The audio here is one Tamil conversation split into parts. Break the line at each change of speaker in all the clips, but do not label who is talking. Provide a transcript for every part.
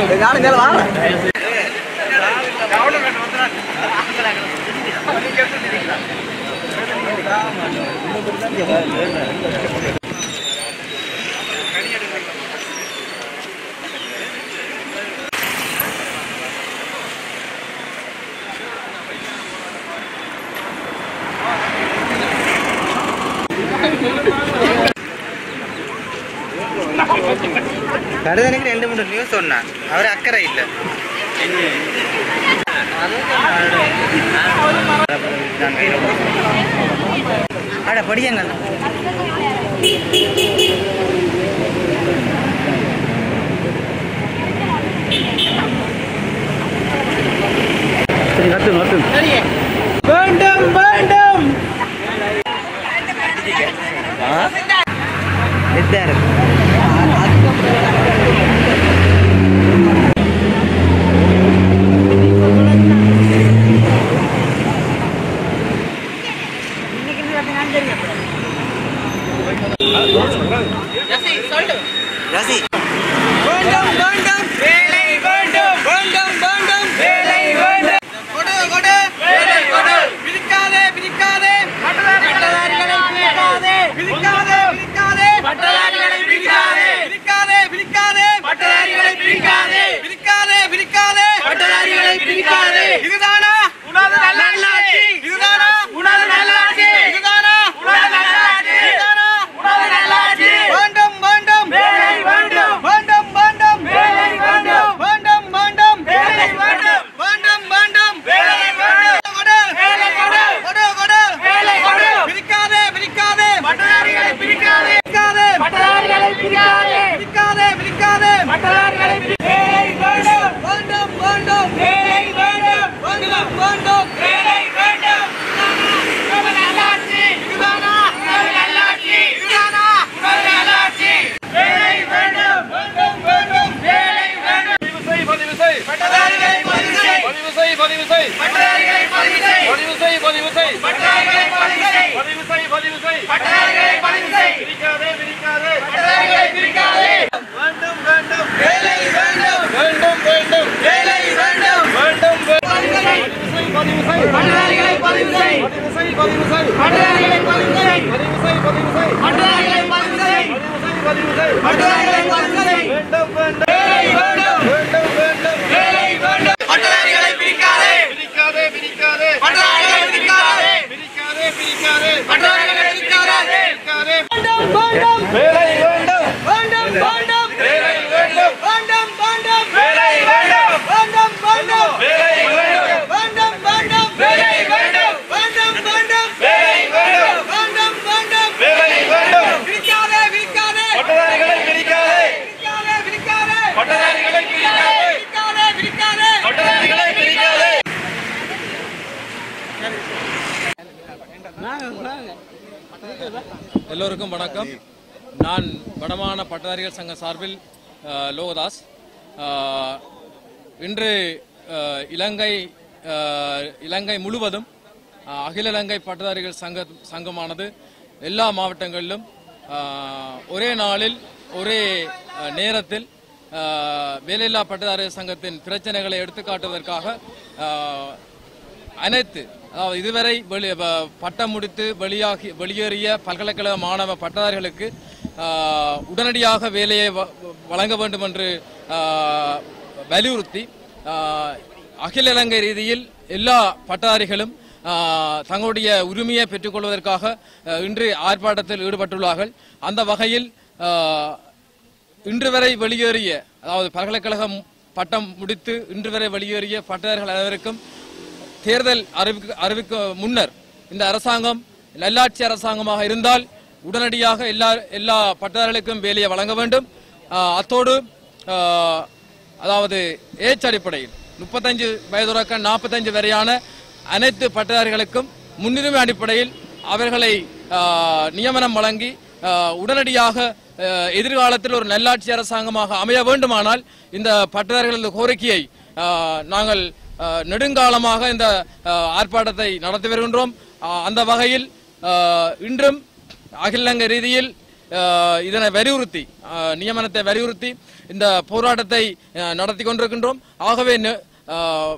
கடுதனுக்கு ரெண்டு மூணு நியூஸ் சொன்னான் அவர் அக்கறை இல்லை அட படியங்கள் வேண்டும் வேண்டும் இருக்கு ரசி வேண்டும் வேண்டும் வேலை வேண்டும் வேண்டும் வேண்டும் வேலை வேண்டும் கொடு கொடு வேலை கொடு பிரிக்காதே பிரிக்காதே பட்டதாரிகளை பிரிக்காதே பிரிக்காதே பிரிக்காதே பட்டதாரிகளை பிரிக்காதே பிரிக்காதே பிரிக்காதே பட்டதாரிகளை பிரிக்காதே பிரிக்காதே பிரிக்காதே பட்டதாரிகளை பிரிக்காதே இதுதானா உனது நல்லாட்சி இதுதானா உனது நல்லாட்சி இதுதானா உனது நல்லாட்சி இதுதானா உனது நல்லாட்சி வேண்டும் வேண்டும் வேலை வேண்டும் வேண்டும் வேண்டும் வேலை வேண்டும் வேண்டும் வேண்டும் வேலை வேண்டும் வேண்டும் வேண்டும் வேலை வேண்டும் கொடு வேலை கொடு கொடு கொடு வேலை கொடு பிரிக்காதே பிரிக்காதே பட்டதாரிகளை பிரிக்காதே பிரிக்காதே பட்டதாரிகளை பிரிக்காதே பிரிக்காதே பிரிக்காதே பட்டதாரிகளை வேலை வேண்டும் வேண்டும் வேண்டும் வேலை வேண்டும் வேண்டும் வேண்டும் வேலை வேண்டும் உணவு நல்லாட்சி இதுதானா உணவு நல்லாட்சி இதுதானா உணவு நல்லாட்சி வேலை வேண்டும் வேண்டும் வேண்டும் வேலை வேண்டும்
பதிவு செய் பதிவு செய்
பட்டதாரிகளை பதிவு செய்
பதிவு செய் பதிவு செய்
பட்டதாரிகளை பதிவு செய்
பதிவு செய் பதிவு செய்
பட்டதாரிகளை பதிவு செய்
பதிவு செய் பதிவு செய்
பட்டதாரிகளை பதிவு செய்
பிரிக்காதே பிரிக்காதே
பட்டதாரிகளை பிரிக்காதே
வேண்டும் வேண்டும்
வேலை வேண்டும்
வேண்டும் வேண்டும்
வேலை வேண்டும்
வேண்டும்
பதிவு செய்
பதிவு செய்
பட்டதாரிகளை பதிவு செய்
பதிவு செய் பதிவு செய்
பட்டதாரிகளை பதிவு செய்
பதிவு செய் பதிவு செய்
பட்டதாரிகளை பதிவு செய்
பதிவு செய் பதிவு செய்
பட்டதாரிகளை பதிவு செய்
வேண்டும் வேண்டும்
வேலை வேண்டும்
வேண்டும் வேண்டும்
வேலை வேண்டும் பட்டதாரிகளை பிரிக்காதே
பிரிக்காதே பிரிக்காதே
பட்டதாரிகளை பிரிக்காதே
பிரிக்காதே பிரிக்காதே
பட்டதாரிகளை பிரிக்காதே
பிரிக்காதே
வேண்டும் வேண்டும்
வேலை வேண்டும்
வேண்டும் வேண்டும்
வேலை வேண்டும்
வேண்டும் வேண்டும்
வேலை வேண்டும்
வேண்டும் வேண்டும்
வேலை வேண்டும்
வேண்டும் வேண்டும்
வேலை வேண்டும்
வேண்டும் வேண்டும்
வேலை வேண்டும்
வேண்டும் வேண்டும்
வேலை வேண்டும்
பிரிக்காதே பிரிக்காதே
பட்டதாரிகளை பிரிக்காதே
பிரிக்காதே பிரிக்காதே
பட்டதாரிகளை பிரிக்காதே
பிரிக்காதே பிரிக்காதே
பட்டதாரிகளை பிரிக்காதே
எல்லோருக்கும் வணக்கம் நான் வடமான பட்டதாரிகள் சங்க சார்பில் அஹ், லோகதாஸ் அஹ், இன்று அஹ், இலங்கை அஹ், இலங்கை முழுவதும் அஹ், அகில இலங்கை பட்டதாரிகள் சங்க சங்கமானது எல்லா மாவட்டங்களிலும் அஹ், ஒரே நாளில் ஒரே அஹ், நேரத்தில் அஹ், வேலையில்லா பட்டதாரிகள் சங்கத்தின் பிரச்சனைகளை எடுத்துக்காட்டுவதற்காக அஹ், அனைத்து அதாவது இதுவரை வெளி வ- பட்டம் முடித்து வெளியாகி வெளியேறிய பல்கலைக்கழக மாணவ பட்டதாரிகளுக்கு ஆஹ், உடனடியாக வேலையை வ- வழங்க வேண்டும் என்று ஆஹ், வலியுறுத்தி ஆஹ், அகில இலங்கை ரீதியில் எல்லா பட்டதாரிகளும் ஆஹ், தங்களுடைய உரிமையை பெற்றுக்கொள்வதற்காக ஆஹ், இன்று ஆர்ப்பாட்டத்தில் ஈடுபட்டுள்ளார்கள் அந்த வகையில் ஆஹ், இன்று வரை வெளியேறிய அதாவது பல்கலைக்கழகம் பட்டம் முடித்து இன்று வரை வெளியேறிய பட்டதாரிகள் அனைவருக்கும் தேர்தல் அறிவிக்க அறிவிக்க முன்னர் இந்த அரசாங்கம் நல்லாட்சி அரசாங்கமாக இருந்தால் உடனடியாக எல்லா எல்லா பட்டதாரிகளுக்கும் வேலையை வழங்க வேண்டும் ஆஹ் அத்தோடு ஆஹ் அதாவது ஏச் அடிப்படையில் முப்பத்தஞ்சு வயதுறக்க நாற்பத்தஞ்சு வரையான அனைத்து பட்டதாரிகளுக்கும் முன்னுரிமை அடிப்படையில் அவர்களை ஆஹ், நியமனம் வழங்கி ஆஹ், உடனடியாக ஆஹ், எதிர்காலத்தில் ஒரு நல்லாட்சி அரசாங்கமாக அமைய வேண்டுமானால் இந்த பட்டதாரிகளது கோரிக்கையை ஆஹ், நாங்கள் ஆஹ், நெடுங்காலமாக இந்த ஆஹ், ஆர்ப்பாட்டத்தை நடத்தி வருகின்றோம் ஆஹ், அந்த வகையில் ஆஹ், இன்றும் அகில இலங்கை ரீதியில் அஹ், இதனை வலியுறுத்தி அஹ், நியமனத்தை வலியுறுத்தி இந்த போராட்டத்தை அஹ், நடத்தி கொண்டிருக்கின்றோம் ஆகவே நெ- அஹ்,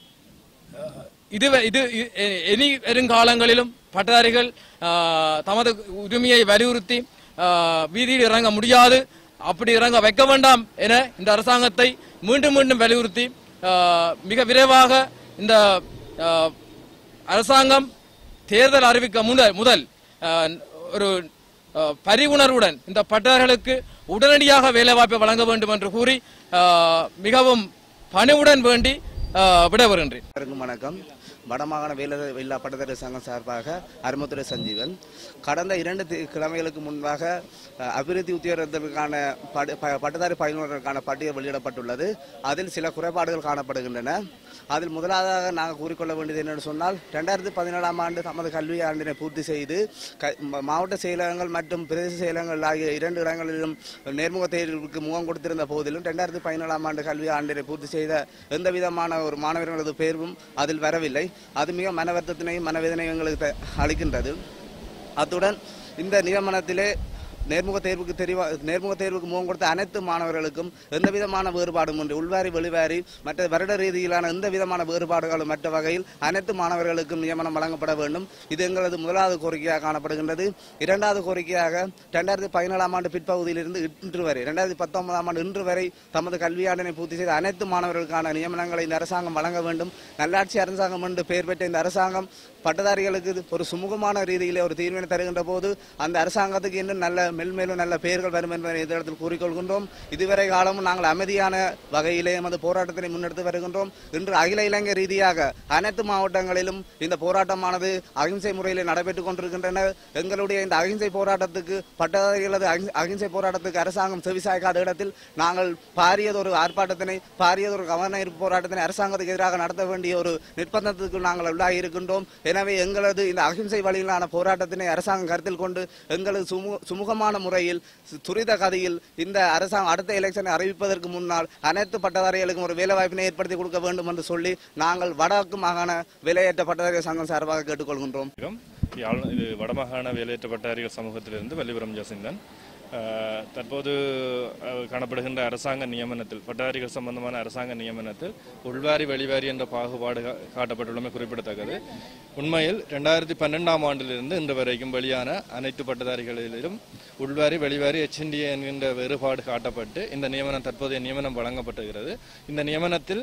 இது இது இ- இ- இனி வருங்காலங்களிலும் பட்டதாரிகள் ஆஹ், தமது உரிமையை வலியுறுத்தி ஆஹ், வீதியில் இறங்க முடியாது அப்படி இறங்க வைக்க வேண்டாம் என இந்த அரசாங்கத்தை மீண்டும் மீண்டும் வலியுறுத்தி ஆஹ், மிக விரைவாக இந்த ஆஹ், அரசாங்கம் தேர்தல் அறிவிக்க முதல் முதல் ஆஹ், ஒரு ஆஹ், பரிவுணர்வுடன் இந்த பட்டதாரிகளுக்கு உடனடியாக வேலைவாய்ப்பை வழங்க வேண்டும் என்று கூறி ஆஹ், மிகவும் பணிவுடன் வேண்டி ஆஹ், விட வருகின்றேன்
அனைவருக்கும் வணக்கம் வடமாகாண வேலை இல்லா பட்டதாரி சங்கம் சார்பாக அருமத்துறை சஞ்சீவன் கடந்த இரண்டு தி- கிழமைகளுக்கு முன்பாக அஹ், அபிவிருத்தி உத்தியோகத்திற்கான படு- ப- பட்டதாரி பயனுள்ளதற்கான பட்டியல் வெளியிடப்பட்டுள்ளது அதில் சில குறைபாடுகள் காணப்படுகின்றன அதில் முதலாவதாக நாங்கள் கூறிக்கொள்ள வேண்டியது என்னென்னு சொன்னால் ரெண்டாயிரத்தி பதினேழாம் ஆண்டு தமது கல்வி ஆண்டினை பூர்த்தி செய்து க- ம- மாவட்ட செயலகங்கள் மற்றும் பிரதேச செயலகங்கள் ஆகிய இரண்டு இடங்களிலும் நேர்முக தேர்வுக்கு முகம் கொடுத்திருந்த போதிலும் ரெண்டாயிரத்தி பதினேழாம் ஆண்டு கல்வி ஆண்டினை பூர்த்தி செய்த எந்த விதமான ஒரு மாணவர்களது தேர்வும் அதில் வரவில்லை அது மிக மன வருத்தத்தினையும் மனவேதனையும் எங்களுக்கு த- அளிக்கின்றது அத்துடன் இந்த நியமனத்திலே நேர்முக தேர்வுக்கு தெரிவா நேர்முக தேர்வுக்கு முகம் கொடுத்த அனைத்து மாணவர்களுக்கும் எந்த விதமான வேறுபாடும் இன்றி உள்வாரி வெளிவாரி மற்ற வருட ரீதியிலான எந்த விதமான வேறுபாடுகளும் மற்ற வகையில் அனைத்து மாணவர்களுக்கும் நியமனம் வழங்கப்பட வேண்டும் இது எங்களது முதலாவது கோரிக்கையாக காணப்படுகின்றது இரண்டாவது கோரிக்கையாக ரெண்டாயிரத்தி பதினேழாம் ஆண்டு பிற்பகுதியிலிருந்து இன்று வரை ரெண்டாயிரத்தி பத்தொன்பதாம் ஆண்டு இன்று வரை தமது கல்வியாண்டினை பூர்த்தி செய்த அனைத்து மாணவர்களுக்கான நியமனங்களை இந்த அரசாங்கம் வழங்க வேண்டும் நல்லாட்சி அரசாங்கம் என்று பெயர் பெற்ற இந்த அரசாங்கம் பட்டதாரிகளுக்கு இது ஒரு சுமூகமான ரீதியிலே ஒரு தீர்வினை தருகின்ற போது அந்த அரசாங்கத்துக்கு இன்னும் நல்ல மென்மேலும் நல்ல பெயர்கள் வரும் என்பதை இந்த இடத்தில் கூறிக்கொள்கின்றோம் இதுவரை காலமும் நாங்கள் அமைதியான வகையிலே எமது போராட்டத்தினை முன்னெடுத்து வருகின்றோம் இன்று அகில இலங்கை ரீதியாக அனைத்து மாவட்டங்களிலும் இந்த போராட்டமானது அகிம்சை முறையில் நடைபெற்றுக் கொண்டிருக்கின்றன எங்களுடைய இந்த அகிம்சை போராட்டத்துக்கு பட்டதாரிகளது அகி- அகிம்சை போராட்டத்துக்கு அரசாங்கம் செவிசாய்க்காத இடத்தில் நாங்கள் பாரியதொரு ஆர்ப்பாட்டத்தினை பாரியதொரு கவன ஈர்ப்பு போராட்டத்தினை அரசாங்கத்துக்கு எதிராக நடத்த வேண்டிய ஒரு நிர்பந்தத்துக்கு நாங்கள் உள்ளாகி இருக்கின்றோம் எனவே எங்களது இந்த அகிம்சை வழியிலான போராட்டத்தினை அரசாங்கம் கருத்தில் கொண்டு எங்களது சுமூ- சுமூகமான முறையில் சு- துரித கதியில் இந்த அரசாங்கம் அடுத்த எலெக்ஷனை அறிவிப்பதற்கு முன்னால் அனைத்து பட்டதாரிகளுக்கும் ஒரு வேலை வாய்ப்பினை ஏற்படுத்தி கொடுக்க வேண்டும் என்று சொல்லி நாங்கள் வடக்கு மாகாண வேலையேற்ற பட்டதாரி சங்கம் சார்பாக கேட்டுக்கொள்கின்றோம்
வணக்கம். யாழ் இது வடமாகாண வேலையற்ற பட்டதாரிகள் சமூகத்திலிருந்து வள்ளிபுரம் ஜசிந்தன் அஹ், தற்போது அஹ், காணப்படுகின்ற அரசாங்க நியமனத்தில் பட்டதாரிகள் சம்பந்தமான அரசாங்க நியமனத்தில் உள்வாரி வெளிவாரி என்ற பாகுபாடு கா- காட்டப்பட்டுள்ளமை குறிப்பிடத்தக்கது உண்மையில் ரெண்டாயிரத்தி பன்னெண்டாம் ஆண்டிலிருந்து இன்று வரைக்கும் வெளியான அனைத்து பட்டதாரிகளிலும் உள்வாரி வெளிவாரி HND என்கின்ற வேறுபாடு காட்டப்பட்டு இந்த நியமனம் தற்போதைய நியமனம் வழங்கப்பட்டுகிறது இந்த நியமனத்தில்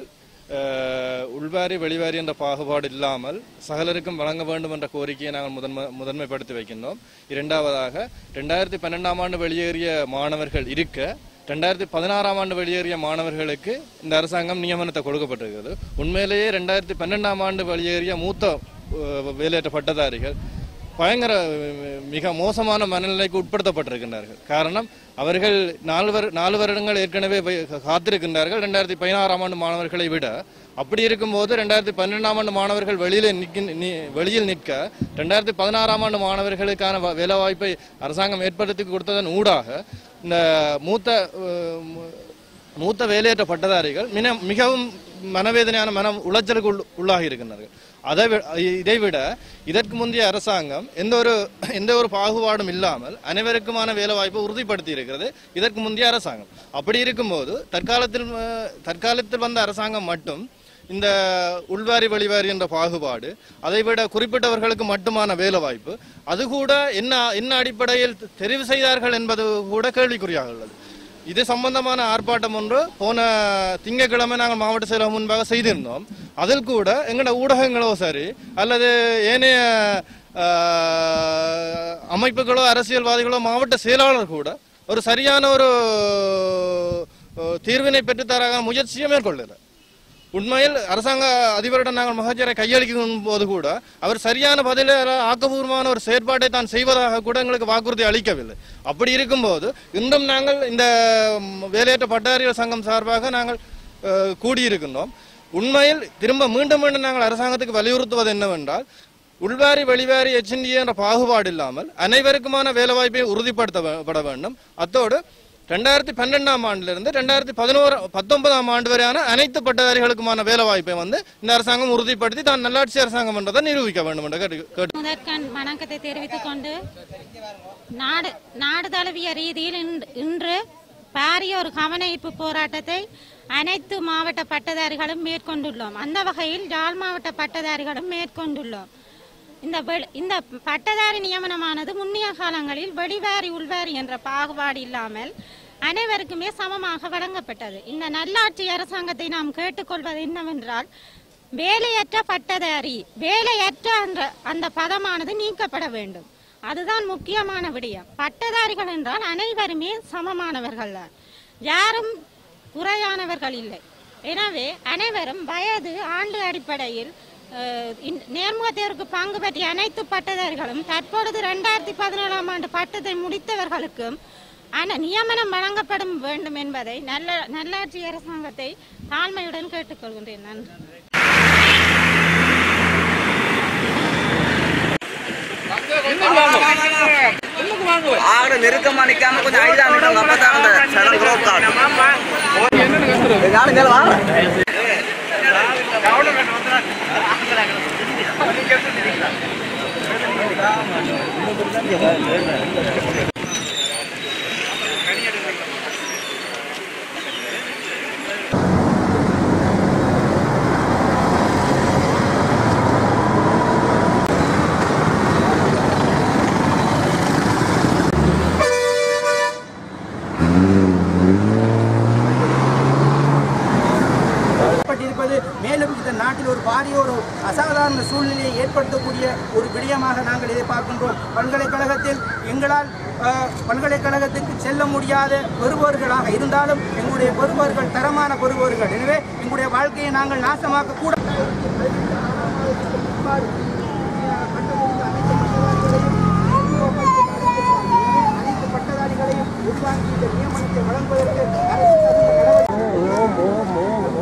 அஹ், உள்வாரி வெளிவாரி என்ற பாகுபாடு இல்லாமல் சகலருக்கும் வழங்க வேண்டும் என்ற கோரிக்கையை நாங்கள் முதன்மை முதன்மைப்படுத்தி வைக்கின்றோம் இரண்டாவதாக ரெண்டாயிரத்தி பன்னெண்டாம் ஆண்டு வெளியேறிய மாணவர்கள் இருக்க ரெண்டாயிரத்தி பதினாறாம் ஆண்டு வெளியேறிய மாணவர்களுக்கு இந்த அரசாங்கம் நியமனத்தை கொடுக்கப்பட்டிருக்கிறது உண்மையிலேயே ரெண்டாயிரத்தி பன்னெண்டாம் ஆண்டு வெளியேறிய மூத்த அஹ், வேலையற்ற பட்டதாரிகள் பயங்கர அஹ், மிக மோசமான மனநிலைக்கு உட்படுத்தப்பட்டிருக்கின்றார்கள் காரணம் அவர்கள் நாலு வரு நாலு வருடங்கள் ஏற்கனவே வை- காத்திருக்கின்றார்கள் ரெண்டாயிரத்தி பதினாறாம் ஆண்டு மாணவர்களை விட அப்படி இருக்கும்போது ரெண்டாயிரத்தி பன்னெண்டாம் ஆண்டு மாணவர்கள் வெளியில நிற்க நி- வெளியில் நிற்க ரெண்டாயிரத்தி பதினாறாம் ஆண்டு மாணவர்களுக்கான வ- வேலைவாய்ப்பை அரசாங்கம் ஏற்படுத்தி கொடுத்ததன் ஊடாக இந்த மூத்த அஹ், மு- மூத்த வேலையற்ற பட்டதாரிகள் மின மிகவும் மனவேதனையான மனம் உளைச்சலுக்கு உள்- உள்ளாகி இருக்கின்றார்கள் அதை வி- இதை விட இதற்கு முந்தைய அரசாங்கம் எந்த ஒரு எந்த ஒரு பாகுபாடும் இல்லாமல் அனைவருக்குமான வேலை வாய்ப்பை உறுதிப்படுத்தி இருக்கிறது இதற்கு முந்தைய அரசாங்கம் அப்படி இருக்கும்போது தற்காலத்தில் அஹ், தற்காலத்தில் வந்த அரசாங்கம் மட்டும் இந்த உள்வாரி வெளிவாரி என்ற பாகுபாடு அதை விட குறிப்பிட்டவர்களுக்கு மட்டுமான வேலை வாய்ப்பு அது கூட என்ன என்ன அடிப்படையில் தெரிவு செய்தார்கள் என்பது கூட கேள்விக்குறியாக உள்ளது இது சம்பந்தமான ஆர்ப்பாட்டம் ஒன்று போன திங்கட்கிழமை நாங்கள் மாவட்ட செயலகம் முன்பாக செய்திருந்தோம் அதில் கூட எங்களோட ஊடகங்களோ சரி அல்லது ஏனைய ஆஹ், அமைப்புகளோ அரசியல்வாதிகளோ மாவட்ட செயலாளர் கூட ஒரு சரியான ஒரு அஹ், தீர்வினை பெற்றுத்தராக முயற்சியை மேற்கொள்ளல உண்மையில் அரசாங்க அதிபரிடம் நாங்கள் மகஜரை கையளிக்கும் போது கூட அவர் சரியான பதில ஆக்கபூர்வமான ஒரு செயற்பாட்டை தான் செய்வதாக கூட எங்களுக்கு வாக்குறுதி அளிக்கவில்லை அப்படி இருக்கும்போது இன்றும் நாங்கள் இந்த ம், வேலையற்ற பட்டாரியர் சங்கம் சார்பாக நாங்கள் அஹ், கூடியிருக்கின்றோம் உண்மையில் திரும்ப மீண்டும் மீண்டும் நாங்கள் அரசாங்கத்துக்கு வலியுறுத்துவது என்னவென்றால் உள்வாரி வெளிவாரி எச்என்டி என்ற பாகுபாடு இல்லாமல் அனைவருக்குமான வேலைவாய்ப்பை உறுதிப்படுத்தப்பட வேண்டும் அத்தோடு ரெண்டாயிரத்தி பன்னெண்டாம் ஆண்டிலிருந்து ரெண்டாயிரத்தி பதினோரு பத்தொன்பதாம் ஆண்டு வரையான அனைத்து பட்டதாரிகளுக்குமான வேலை வாய்ப்பை வந்து இந்த அரசாங்கம் உறுதிப்படுத்தி தான் நல்லாட்சி அரசாங்கம் என்றதை நிரூபிக்க வேண்டும் என்று கேட்டு கேட்டு
முதற்கண் வணக்கத்தை தெரிவித்துக் கொண்டு நாடு நாடு தழுவிய ரீதியில் இன்று- இன்று பாரிய ஒரு கவனஈர்ப்பு போராட்டத்தை அனைத்து மாவட்ட பட்டதாரிகளும் மேற்கொண்டுள்ளோம் அந்த வகையில் யாழ் மாவட்ட பட்டதாரிகளும் மேற்கொண்டுள்ளோம் இந்த வெளி- இந்த பட்டதாரி நியமனமானது முன்னிய காலங்களில் வெளிவாரி உள்வாரி என்ற பாகுபாடு இல்லாமல் அனைவருக்குமே சமமாக வழங்கப்பட்டது இந்த நல்லாட்சி அரசாங்கத்தை நாம் கேட்டுக்கொள்வது என்னவென்றால் வேலையற்ற பட்டதாரி வேலையற்ற என்ற அந்த பதமானது நீக்கப்பட வேண்டும் அதுதான் முக்கியமான விடயம் பட்டதாரிகள் என்றால் அனைவருமே சமமானவர்கள் தான் யாரும் குறையானவர்கள் இல்லை எனவே அனைவரும் வயது ஆண்டு அடிப்படையில் அஹ், இந்த நேர்முக தேர்வுக்கு பங்கு பற்றிய அனைத்து பட்டதாரிகளும் தற்பொழுது ரெண்டாயிரத்தி பதினேழாம் ஆண்டு பட்டத்தை முடித்தவர்களுக்கும் ஆன நியமனம் வழங்கப்படும் வேண்டும் என்பதை நல்ல நல்லாட்சி அரசாங்கத்தை தாழ்மையுடன் கேட்டுக்கொள்கின்றேன் நன்றி
ஆடு நெருக்கமா நிக்காம கொஞ்சம் ஐதா நிற்கும் அப்பதான் அந்த சடம் க்ரோப்
ஏற்பட்டிருப்பது மேலும் இந்த நாட்டில் ஒரு பாரிய ஒரு அசாதாரண சூழ்நிலையை ஏற்படுத்தக்கூடிய ஒரு விடயமாக நாங்கள் இதை பார்க்கின்றோம் பல்கலைக்கழகத்தில் எங்களால் அஹ், பல்கலைக்கழகத்துக்கு செல்ல முடியாத பெறுபவர்களாக இருந்தாலும் எங்களுடைய பெறுபவர்கள் தரமான பெறுபவர்கள் எனவே எங்களுடைய வாழ்க்கையை நாங்கள் நாசமாக்க கூட அனைத்து பட்டதாரிகளையும் உள்வாங்கி இந்த நியமனத்தை வழங்குவதற்கு அரசு தகுந்த நடவடிக்கை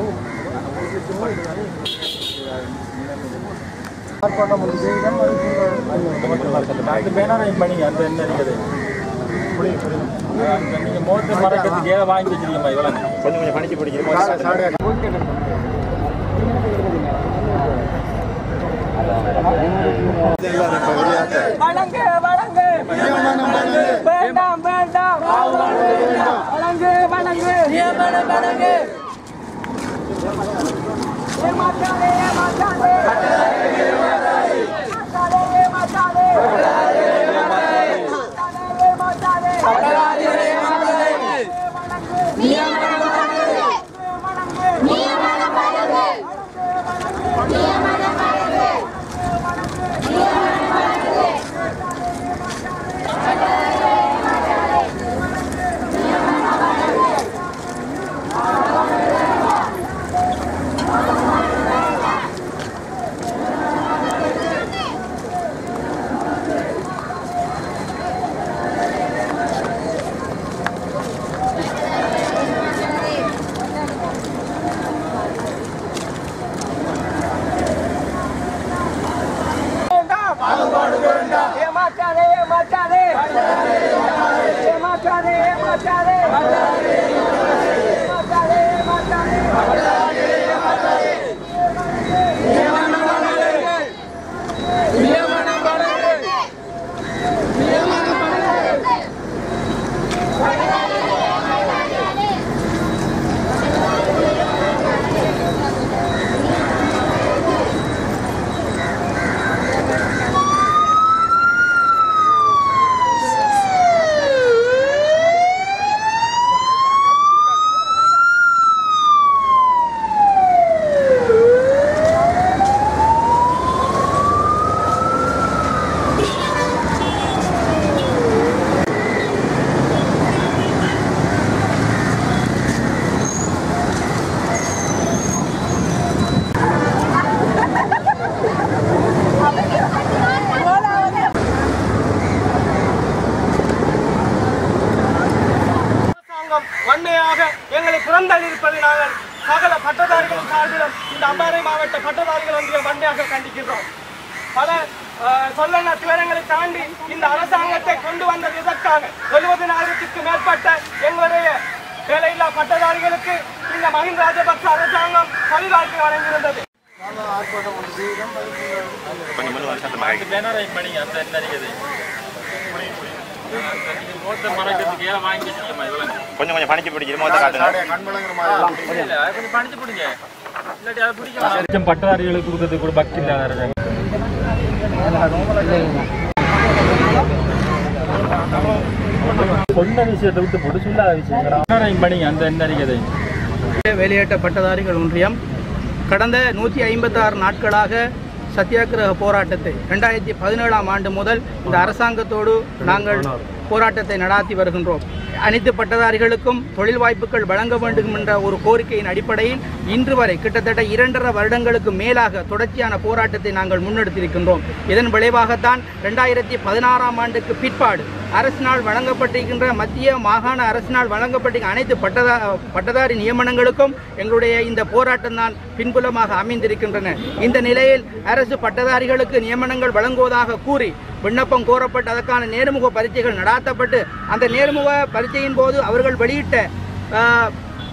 அரசாங்கம் வன்மையாக எங்களை புறந்தள்ளியிருப்பதை நாங்கள் சகல பட்டதாரிகளின் சார்பிலும் இந்த அம்பாறை மாவட்ட பட்டதாரிகள் ஒன்றியம் வன்மையாக கண்டிக்கின்றோம்
பல அஹ், சொல்லன துயரங்களை தாண்டி இந்த அரசாங்கத்தை கொண்டு வந்தது இதற்காக எழுபதினாயிரத்துக்கு மேற்பட்ட எங்களுடைய வேலையில்லா பட்டதாரிகளுக்கு இந்த மஹிந்த ராஜபக்ச அரசாங்கம் பல்வாழ்க்கை வழங்கியிருந்தது
கொஞ்சம் கொஞ்சம் பணிச்சு பிடிச்சி மொத்த காட்டுங்க
லட்சம் பட்டதாரிகளுக்கு கொடுக்கறது கூட பக்தி இல்லாத அரசாங்கம். சொன்ன விஷயத்தை விட்டு போட்டு சொல்லாத விஷயம் பணி அந்த என்ன இருக்குது
வெளியேற்ற பட்டதாரிகள் ஒன்றியம் கடந்த நூற்றி ஐம்பத்தாறு நாட்களாக சத்தியாகிரக போராட்டத்தை ரெண்டாயிரத்தி பதினேழாம் ஆண்டு முதல் இந்த அரசாங்கத்தோடு நாங்கள் போராட்டத்தை நடாத்தி வருகின்றோம் அனைத்து பட்டதாரிகளுக்கும் தொழில் வாய்ப்புகள் வழங்க வேண்டும் என்ற ஒரு கோரிக்கையின் அடிப்படையில் இன்று வரை கிட்டத்தட்ட இரண்டரை வருடங்களுக்கு மேலாக தொடர்ச்சியான போராட்டத்தை நாங்கள் முன்னெடுத்திருக்கின்றோம் இதன் விளைவாகத்தான் ரெண்டாயிரத்தி பதினாறாம் ஆண்டுக்கு பிற்பாடு அரசினால் வழங்கப்பட்டிருக்கின்ற மத்திய மாகாண அரசினால் வழங்கப்பட்டிருக்கிற அனைத்து பட்டதா பட்டதாரி நியமனங்களுக்கும் எங்களுடைய இந்த போராட்டம் தான் பின்புலமாக அமைந்திருக்கின்றன இந்த நிலையில் அரசு பட்டதாரிகளுக்கு நியமனங்கள் வழங்குவதாக கூறி விண்ணப்பம் கோரப்பட்டு அதற்கான நேர்முக பரீட்சைகள் நடாத்தப்பட்டு அந்த நேர்முக பரீட்சையின் போது அவர்கள் வெளியிட்ட ஆஹ்,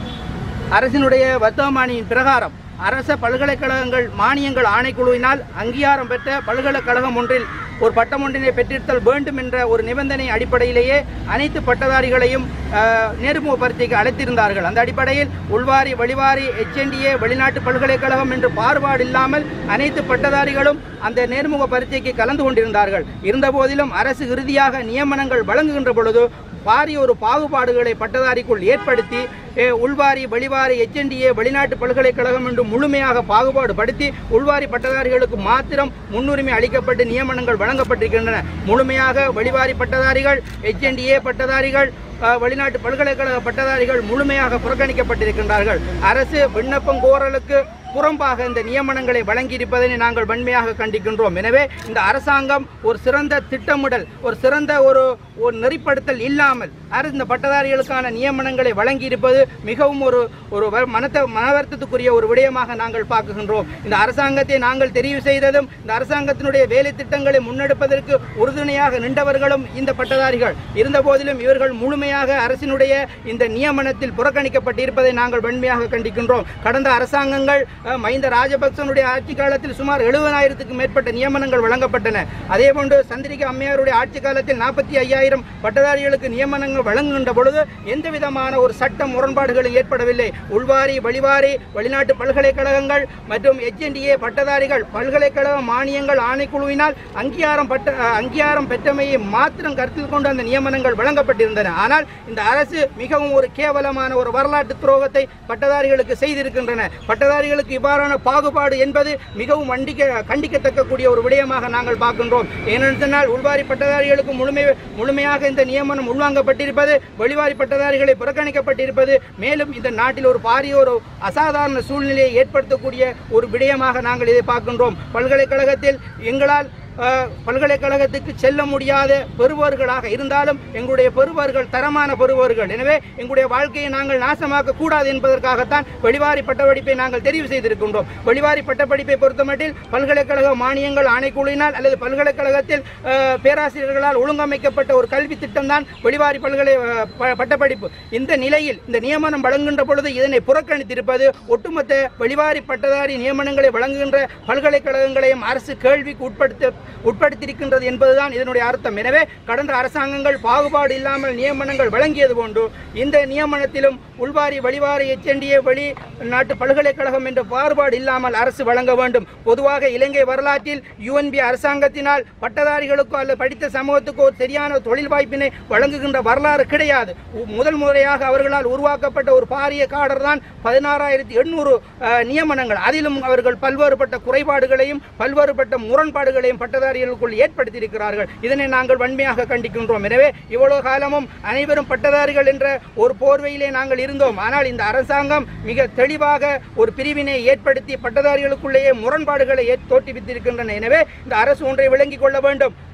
அரசினுடைய வர்த்தமானியின் பிரகாரம் அரச பல்கலைக்கழகங்கள் மானியங்கள் ஆணைக்குழுவினால் அங்கீகாரம் பெற்ற பல்கலைக்கழகம் ஒன்றில் ஒரு பட்டம் ஒன்றினை பெற்றிருத்தல் வேண்டும் என்ற ஒரு நிபந்தனை அடிப்படையிலேயே அனைத்து பட்டதாரிகளையும் ஆஹ், நேர்முக பரீட்சைக்கு அழைத்திருந்தார்கள் அந்த அடிப்படையில் உள்வாரி வெளிவாரி எச்என்டிஏ வெளிநாட்டு பல்கலைக்கழகம் என்று பாகுபாடு இல்லாமல் அனைத்து பட்டதாரிகளும் அந்த நேர்முக பரீட்சைக்கு கலந்து கொண்டிருந்தார்கள் இருந்தபோதிலும் அரசு இறுதியாக நியமனங்கள் வழங்குகின்ற பொழுது பாரிய ஒரு பாகுபாடுகளை பட்டதாரிக்குள் ஏற்படுத்தி ஏ, உள்வாரி வெளிவாரி எச்என்டிஏ வெளிநாட்டு பல்கலைக்கழகம் என்று முழுமையாக பாகுபாடு படுத்தி உள்வாரி பட்டதாரிகளுக்கு மாத்திரம் முன்னுரிமை அளிக்கப்பட்டு நியமனங்கள் வழங்கப்பட்டிருக்கின்றன முழுமையாக வெளிவாரி பட்டதாரிகள் எச்என்டிஏ பட்டதாரிகள் அஹ், வெளிநாட்டு பல்கலைக்கழக பட்டதாரிகள் முழுமையாக புறக்கணிக்கப்பட்டிருக்கின்றார்கள் அரசு விண்ணப்பம் கோரலுக்கு புறம்பாக இந்த நியமனங்களை வழங்கியிருப்பதை நாங்கள் வன்மையாக கண்டிக்கின்றோம் எனவே இந்த அரசாங்கம் ஒரு சிறந்த திட்டமிடல் ஒரு சிறந்த ஒரு ஒரு நெறிப்படுத்தல் இல்லாமல் அரசு இந்த பட்டதாரிகளுக்கான நியமனங்களை வழங்கியிருப்பது மிகவும் ஒரு ஒரு வ- மனத்த மனவருத்தத்துக்குரிய ஒரு விடயமாக நாங்கள் பார்க்குகின்றோம் இந்த அரசாங்கத்தை நாங்கள் தெரிவு செய்ததும் இந்த அரசாங்கத்தினுடைய வேலை திட்டங்களை முன்னெடுப்பதற்கு உறுதுணையாக நின்றவர்களும் இந்த பட்டதாரிகள் இருந்த போதிலும் இவர்கள் முழுமையாக அரசினுடைய இந்த நியமனத்தில் புறக்கணிக்கப்பட்டிருப்பதை நாங்கள் வன்மையாக கண்டிக்கின்றோம் கடந்த அரசாங்கங்கள் அஹ், மஹிந்த ராஜபக்சனுடைய ஆட்சி காலத்தில் சுமார் எழுபதாயிரத்துக்கும் மேற்பட்ட நியமனங்கள் வழங்கப்பட்டன அதேபோன்று சந்திரிகா அம்மையாருடைய ஆட்சி காலத்தில் நாற்பத்தி ஐயாயிரம் பட்டதாரிகளுக்கு நியமனங்கள் வழங்குகின்ற பொழுது எந்த விதமான ஒரு சட்ட முரண்பாடுகளும் ஏற்படவில்லை உள்வாரி வெளிவாரி வெளிநாட்டு பல்கலைக்கழகங்கள் மற்றும் எச்என்டிஏ பட்டதாரிகள் பல்கலைக்கழக மானியங்கள் ஆணைக்குழுவினால் அங்கீகாரம் பட்ட அஹ், அங்கீகாரம் பெற்றமையை மாத்திரம் கருத்தில் கொண்டு அந்த நியமனங்கள் வழங்கப்பட்டிருந்தன ஆனால் இந்த அரசு மிகவும் ஒரு கேவலமான ஒரு வரலாற்று துரோகத்தை பட்டதாரிகளுக்கு செய்திருக்கின்றன பட்டதாரிகளுக்கு இவ்வாறான பாகுபாடு என்பது மிகவும் வண்டிக்க கண்டிக்கத்தக்க கூடிய ஒரு விடயமாக நாங்கள் பார்க்கின்றோம் ஏனென்று சொன்னால் உள்வாரி பட்டதாரிகளுக்கு முழுமை முழுமையாக இந்த நியமனம் உள்வாங்கப்பட்டிருப்பது வெளிவாரி பட்டதாரிகளை புறக்கணிக்கப்பட்டிருப்பது மேலும் இந்த நாட்டில் ஒரு பாரிய ஒரு அசாதாரண சூழ்நிலையை ஏற்படுத்தக்கூடிய ஒரு விடயமாக நாங்கள் இதை பார்க்கின்றோம் பல்கலைக்கழகத்தில் எங்களால் அஹ், பல்கலைக்கழகத்துக்கு செல்ல முடியாத பெறுபவர்களாக இருந்தாலும் எங்களுடைய பெறுபவர்கள் தரமான பெறுபவர்கள் எனவே எங்களுடைய வாழ்க்கையை நாங்கள் நாசமாக்க கூடாது என்பதற்காகத்தான் வெளிவாரி பட்டப்படிப்பை நாங்கள் தெரிவு செய்திருக்கின்றோம் வெளிவாரி பட்டப்படிப்பை பொறுத்தமட்டில் பல்கலைக்கழக மானியங்கள் ஆணைக்குழுவினால் அல்லது பல்கலைக்கழகத்தில் அஹ், பேராசிரியர்களால் ஒழுங்கமைக்கப்பட்ட ஒரு கல்வி திட்டம் தான் வெளிவாரி பல்கலை அஹ், ப- பட்டப்படிப்பு இந்த நிலையில் இந்த நியமனம் வழங்குகின்ற பொழுது இதனை புறக்கணித்திருப்பது ஒட்டுமொத்த வெளிவாரி பட்டதாரி நியமனங்களை வழங்குகின்ற பல்கலைக்கழகங்களையும் அரசு கேள்விக்கு உட்படுத்த உட்படுத்தியிருக்கின்றது என்பதுதான் இதனுடைய அர்த்தம் எனவே கடந்த அரசாங்கங்கள் பாகுபாடு இல்லாமல் நியமனங்கள் வழங்கியது போன்று இந்த நியமனத்திலும் உள்வாரி வெளிவாரி எச்என்டிஏ வெளி நாட்டு பல்கலைக்கழகம் என்ற பாகுபாடு இல்லாமல் அரசு வழங்க வேண்டும் பொதுவாக இலங்கை வரலாற்றில் யுஎன்பி அரசாங்கத்தினால் பட்டதாரிகளுக்கோ அல்லது படித்த சமூகத்துக்கோ ஒரு சரியான தொழில் வாய்ப்பினை வழங்குகின்ற வரலாறு கிடையாது உ- முதல் முறையாக அவர்களால் உருவாக்கப்பட்ட ஒரு பாரிய காடர் தான் பதினாறாயிரத்தி எண்ணூறு நியமனங்கள் அதிலும் அவர்கள் பல்வேறுபட்ட குறைபாடுகளையும் பல்வேறுபட்ட முரண்பாடுகளையும் பட்டதாரிகளுக்குள் ஏற்படுத்தியிருக்கிறார்கள் இதனை நாங்கள் வன்மையாக கண்டிக்கின்றோம் எனவே இவ்வளவு காலமும் அனைவரும் பட்டதாரிகள் என்ற ஒரு போர்வையிலே நாங்கள் இருந்தோம் ஆனால் இந்த அரசாங்கம் மிக தெளிவாக ஒரு பிரிவினை ஏற்படுத்தி பட்டதாரிகளுக்குள்ளேயே முரண்பாடுகளை ஏற்- தோற்றுவித்திருக்கின்றன எனவே இந்த அரசு ஒன்றை விளங்கிக் கொள்ள வேண்டும்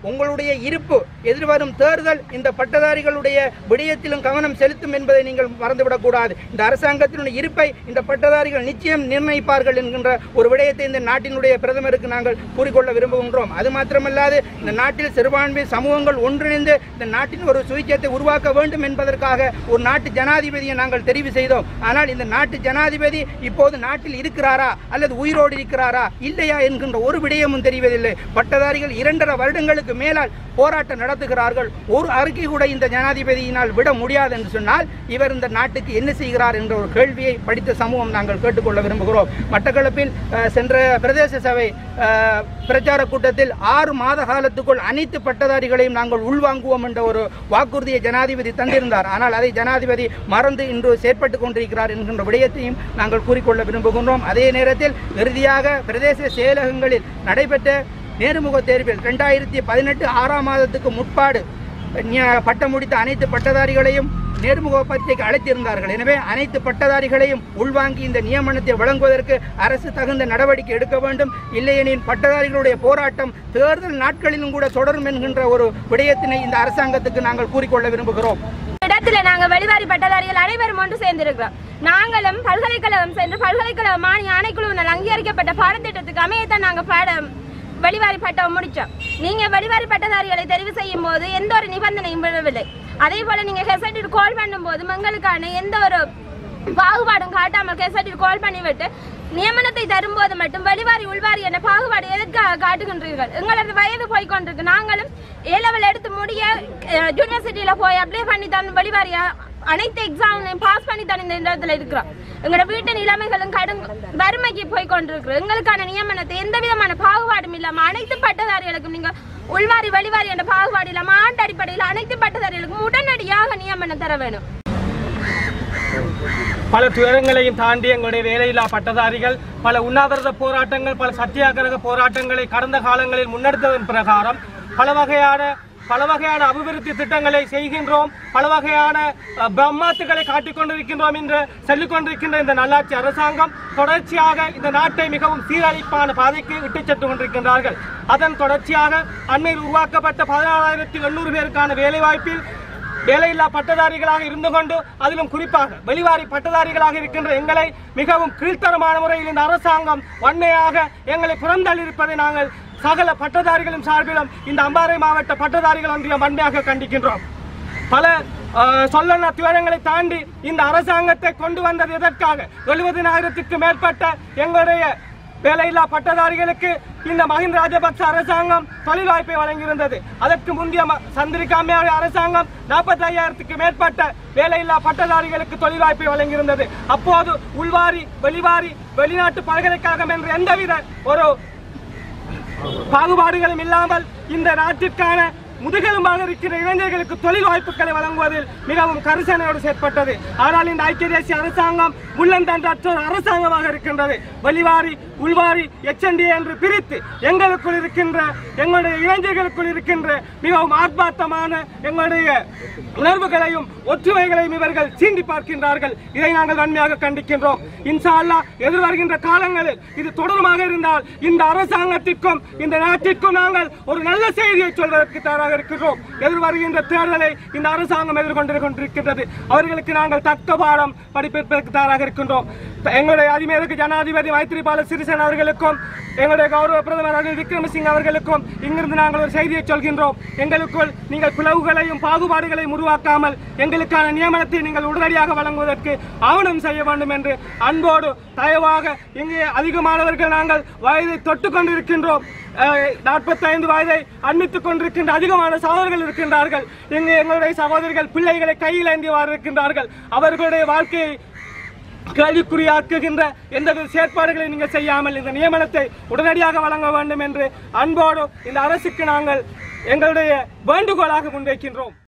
உங்களுடைய இருப்பு எதிர்வரும் தேர்தல் இந்த பட்டதாரிகளுடைய விடயத்திலும் கவனம் செலுத்தும் என்பதை நீங்கள் மறந்துவிடக்கூடாது இந்த அரசாங்கத்தினுடைய இருப்பை இந்த பட்டதாரிகள் நிச்சயம் நிர்ணயிப்பார்கள் என்கின்ற ஒரு விடயத்தை இந்த நாட்டினுடைய பிரதமருக்கு நாங்கள் கூறிக்கொள்ள விரும்புகின்றோம் அது மாத்திரமல்லாது இந்த நாட்டில் சிறுபான்மை சமூகங்கள் ஒன்றிணைந்து இந்த நாட்டின் ஒரு சுயேட்சத்தை உருவாக்க வேண்டும் என்பதற்காக ஒரு நாட்டு ஜனாதிபதியை நாங்கள் தெரிவு செய்தோம் ஆனால் இந்த நாட்டு ஜனாதிபதி இப்போது நாட்டில் இருக்கிறாரா அல்லது உயிரோடு இருக்கிறாரா இல்லையா என்கின்ற ஒரு விடயமும் தெரிவதில்லை பட்டதாரிகள் இரண்டரை வருடங்களுக்கு மேலால் போராட்டம் நடத்துகிறார்கள் ஒரு அறிக்கை கூட இந்த ஜனாதிபதியினால் விட முடியாது என்று சொன்னால் இவர் இந்த நாட்டுக்கு என்ன செய்கிறார் என்ற ஒரு கேள்வியை படித்த சமூகம் நாங்கள் கேட்டுக்கொள்ள விரும்புகிறோம் மட்டக்களப்பில் அஹ், சென்ற பிரதேச சபை அஹ், பிரச்சார கூட்டத்தில் ஆறு மாத காலத்துக்குள் அனைத்து பட்டதாரிகளையும் நாங்கள் உள்வாங்குவோம் என்ற ஒரு வாக்குறுதியை ஜனாதிபதி தந்திருந்தார் ஆனால் அதை ஜனாதிபதி மறந்து இன்று செயற்பட்டுக் கொண்டிருக்கிறார் என்கின்ற விடயத்தையும் நாங்கள் கூறிக்கொள்ள விரும்புகின்றோம் அதே நேரத்தில் இறுதியாக பிரதேச செயலகங்களில் நடைபெற்ற நேர்முக தேர்வில் ரெண்டாயிரத்தி பதினெட்டு ஆறாம் மாதத்துக்கு முற்பாடு ஞ- பட்டம் முடித்த அனைத்து பட்டதாரிகளையும் நேர்முக பரீட்சைக்கு அழைத்திருந்தார்கள் எனவே அனைத்து பட்டதாரிகளையும் உள்வாங்கி இந்த நியமனத்தை வழங்குவதற்கு அரசு தகுந்த நடவடிக்கை எடுக்க வேண்டும் இல்லையெனில் பட்டதாரிகளுடைய போராட்டம் தேர்தல் நாட்களிலும் கூட தொடரும் என்கின்ற ஒரு விடயத்தினை இந்த அரசாங்கத்துக்கு நாங்கள் கூறிக்கொள்ள விரும்புகிறோம்
இடத்துல நாங்க வெளிவாரி பட்டதாரிகள் அனைவரும் ஒன்று சேர்ந்திருக்கிறோம் நாங்களும் பல்கலைக்கழகம் சென்று பல்கலைக்கழக மானிய ஆணைக்குழுவினால் அங்கீகரிக்கப்பட்ட பாடத்திட்டத்துக்கு அமையத்தான் நாங்க பாடம் வெளிவாரி பட்டம் முடிச்சோம் நீங்க வெளிவாரி பட்டதாரிகளை தெரிவு செய்யும் போது எந்த ஒரு நிபந்தனையும் விடவில்லை அதே போல நீங்க ஹெசட்டில் கால் பண்ணும்போது எங்களுக்கான எந்த ஒரு பாகுபாடும் காட்டாமல் கெசட்டில் கால் பண்ணிவிட்டு நியமனத்தை தரும்போது மட்டும் வெளிவாரி உள்வாரி என்ற பாகுபாடு எதற்காக காட்டுகின்றீர்கள் எங்களது வயது போய் கொண்டிருக்கு நாங்களும் ஏ லெவல் எடுத்து முடிய யூனிவர்சிட்டியில போய் அப்ளை பண்ணி தான் வெளிவாரியா அனைத்து எக்ஸாம்லையும் பாஸ் பண்ணி தான் இந்த இடத்துல இருக்கிறோம் எங்களோட வீட்டு நிலைமைகளும் கடும் வறுமைக்கு போய் கொண்டிருக்கிறோம் எங்களுக்கான நியமனத்தை எந்த விதமான பாகுபாடும் இல்லாம அனைத்து பட்டதாரிகளுக்கும் நீங்க உள்வாரி வெளிவாரி என்ற பாகுபாடு இல்லாம ஆண்டு அடிப்படையில் அனைத்து பட்டதாரிகளுக்கும் உடனடியாக நியமனம் தர வேணும்
பல துயரங்களையும் தாண்டி எங்களுடைய வேலையில்லா பட்டதாரிகள் பல உண்ணாவிரத போராட்டங்கள் பல சத்தியாகிரக போராட்டங்களை கடந்த காலங்களில் முன்னெடுத்ததன் பிரகாரம் பல வகையான பல வகையான அபிவிருத்தி திட்டங்களை செய்கின்றோம் பல வகையான அஹ், பிரம்மாத்துகளை காட்டிக் கொண்டிருக்கின்றோம் என்று சொல்லிக் கொண்டிருக்கின்ற இந்த நல்லாட்சி அரசாங்கம் தொடர்ச்சியாக இந்த நாட்டை மிகவும் சீரழிப்பான பாதைக்கு இட்டுச் சென்று கொண்டிருக்கின்றார்கள் அதன் தொடர்ச்சியாக அண்மையில் உருவாக்கப்பட்ட பதினாலாயிரத்தி எண்ணூறு பேருக்கான வேலைவாய்ப்பில் வேலையில்லா பட்டதாரிகளாக இருந்து கொண்டு அதிலும் குறிப்பாக வெளிவாரி பட்டதாரிகளாக இருக்கின்ற எங்களை மிகவும் கீழ்த்தரமான முறையில் இந்த அரசாங்கம் வன்மையாக எங்களை புறந்தள்ளியிருப்பதை நாங்கள் சகல பட்டதாரிகளும் சார்பிலும் இந்த அம்பாறை மாவட்ட பட்டதாரிகள் ஒன்றியம் வன்மையாக கண்டிக்கின்றோம் பல அஹ், சொல்லன துயரங்களை தாண்டி இந்த அரசாங்கத்தை கொண்டு வந்தது எதற்காக எழுபதினாயிரத்துக்கு மேற்பட்ட எங்களுடைய வேலையில்லா பட்டதாரிகளுக்கு இந்த மஹிந்த ராஜபக்ச அரசாங்கம் தொழில் வாய்ப்பை வழங்கியிருந்தது அதற்கு முந்தைய ம- சந்திரிகா அம்மையார் அரசாங்கம் நாற்பத்தி ஐயாயிரத்துக்கு மேற்பட்ட வேலையில்லா பட்டதாரிகளுக்கு தொழில் வாய்ப்பை வழங்கியிருந்தது அப்போது உள்வாரி வெளிவாரி வெளிநாட்டு பல்கலைக்கழகம் என்ற எந்தவித ஒரு பாகுபாடுகளும் இல்லாமல் இந்த நாட்டிற்கான முதுகெலும்பாக இருக்கிற இளைஞர்களுக்கு தொழில் வாய்ப்புகளை வழங்குவதில் மிகவும் கரிசனையோடு செயற்பட்டது ஆனால் இந்த ஐக்கிய தேசிய அரசாங்கம் முள்ளந்தண்டற்ற ஒரு அரசாங்கமாக இருக்கின்றது வெளிவாரி உள்வாரி எச்என்டி என்று பிரித்து எங்களுக்குள் இருக்கின்ற எங்களுடைய இளைஞர்களுக்குள் இருக்கின்ற மிகவும் ஆர்ப்பாட்டமான எங்களுடைய உணர்வுகளையும் ஒற்றுமைகளையும் இவர்கள் சீண்டி பார்க்கின்றார்கள் இதை நாங்கள் வன்மையாக கண்டிக்கின்றோம் இன்ஷா அல்லாஹ் எதிர்வருகின்ற காலங்களில் இது தொடருமாக இருந்தால் இந்த அரசாங்கத்திற்கும் இந்த நாட்டிற்கும் நாங்கள் ஒரு நல்ல செய்தியை சொல்வதற்கு தயாராக இருக்கின்றோம் எதிர்வருகின்ற தேர்தலை இந்த அரசாங்கம் எதிர்கொண்டு கொண்டிருக்கின்றது அவர்களுக்கு நாங்கள் தக்க பாடம் படிப்பதற்கு தயாராக இருக்கின்றோம் எங்களுடைய அதிமேதற்கு ஜனாதிபதி மைத்திரிபால சிறிசேன அவர்களுக்கும் எங்களுடைய கௌரவ பிரதமர் ரணில் விக்ரமசிங்க அவர்களுக்கும் இங்கிருந்து நாங்கள் ஒரு செய்தியை சொல்கின்றோம் எங்களுக்குள் நீங்கள் பிளவுகளையும் பாகுபாடுகளையும் உருவாக்காமல் எங்களுக்கான நியமனத்தை நீங்கள் உடனடியாக வழங்குவதற்கு ஆவணம் செய்ய வேண்டும் என்று அன்போடு தயவாக இங்கே அதிகமானவர்கள் நாங்கள் வயதை தொட்டு கொண்டிருக்கின்றோம் நாற்பத்தைந்து வயதை அண்மித்துக் கொண்டிருக்கின்ற அதிகமான சகோதரர்கள் இருக்கின்றார்கள் இங்கு எங்களுடைய சகோதரிகள் பிள்ளைகளை கையில் ஏந்தியவாறு இருக்கின்றார்கள் அவர்களுடைய வாழ்க்கையை கேள்விக்குறியாக்குகின்ற எந்தவித செயற்பாடுகளை நீங்கள் செய்யாமல் இந்த நியமனத்தை உடனடியாக வழங்க வேண்டும் என்று அன்போடு இந்த அரசுக்கு நாங்கள் எங்களுடைய வேண்டுகோளாக முன்வைக்கின்றோம்